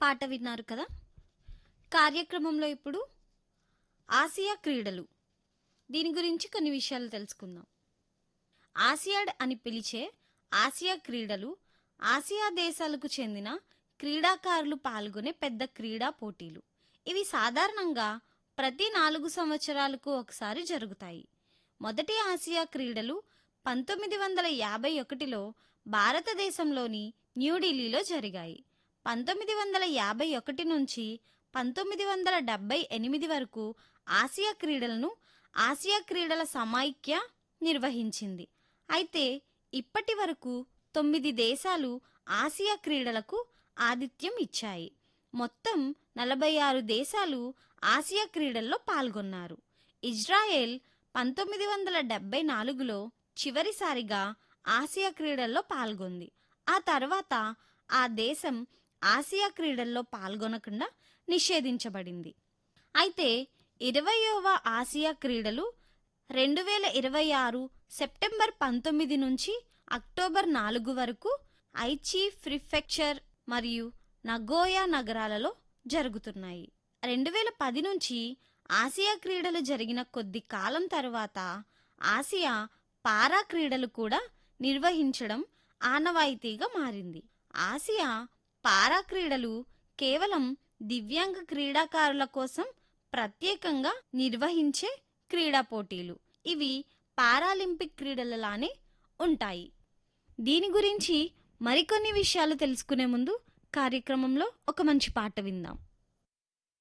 పాట విన్నారు కదా కార్యక్రమంలో ఇప్పుడు ఆసియా క్రీడలు దీని గురించి కొన్ని విషయాలు తెలుసుకుందాం ఆసియాడ్ అని పిలిచే ఆసియా క్రీడలు ఆసియా దేశాలకు చెందిన క్రీడాకారులు పాల్గొనే పెద్ద క్రీడా పోటీలు ఇవి సాధారణంగా ప్రతి నాలుగు సంవత్సరాలకు ఒకసారి జరుగుతాయి మొదటి ఆసియా క్రీడలు పంతొమ్మిది వందల యాభై ఒకటిలో భారతదేశంలోని న్యూఢిల్లీలో జరిగాయి పంతొమ్మిది వందల యాభై ఒకటి నుంచి పంతొమ్మిది వందల డెబ్బై ఎనిమిది వరకు ఆసియా క్రీడలను ఆసియా క్రీడల సమాఖ్య నిర్వహించింది అయితే ఇప్పటి వరకు తొమ్మిది దేశాలు ఆసియా క్రీడలకు ఆతిథ్యం ఇచ్చాయి మొత్తం నలభై ఆరు దేశాలు ఆసియా క్రీడల్లో పాల్గొన్నారు ఇజ్రాయెల్ పంతొమ్మిది వందల డెబ్బై నాలుగులో చివరిసారిగా ఆసియా క్రీడల్లో పాల్గొంది ఆ తర్వాత ఆ దేశం ఆసియా క్రీడల్లో పాల్గొనకుండా నిషేధించబడింది అయితే ఇరవయవ ఆసియా క్రీడలు రెండు వేల ఇరవై ఆరు సెప్టెంబర్ పంతొమ్మిది నుంచి అక్టోబర్ నాలుగు వరకు ఐచి ప్రిఫెక్చర్ మరియు నగోయా నగరాలలో జరుగుతున్నాయి రెండు వేల పది నుంచి ఆసియా క్రీడలు జరిగిన కొద్ది కాలం తర్వాత ఆసియా పారా క్రీడలు కూడా నిర్వహించడం ఆనవాయితీగా మారింది ఆసియా పారా క్రీడలు కేవలం దివ్యాంగ క్రీడాకారుల కోసం ప్రత్యేకంగా నిర్వహించే క్రీడా పోటీలు ఇవి పారాలింపిక్ క్రీడలలానే ఉంటాయి దీని గురించి మరికొన్ని విషయాలు తెలుసుకునే ముందు కార్యక్రమంలో ఒక మంచి పాట విందాం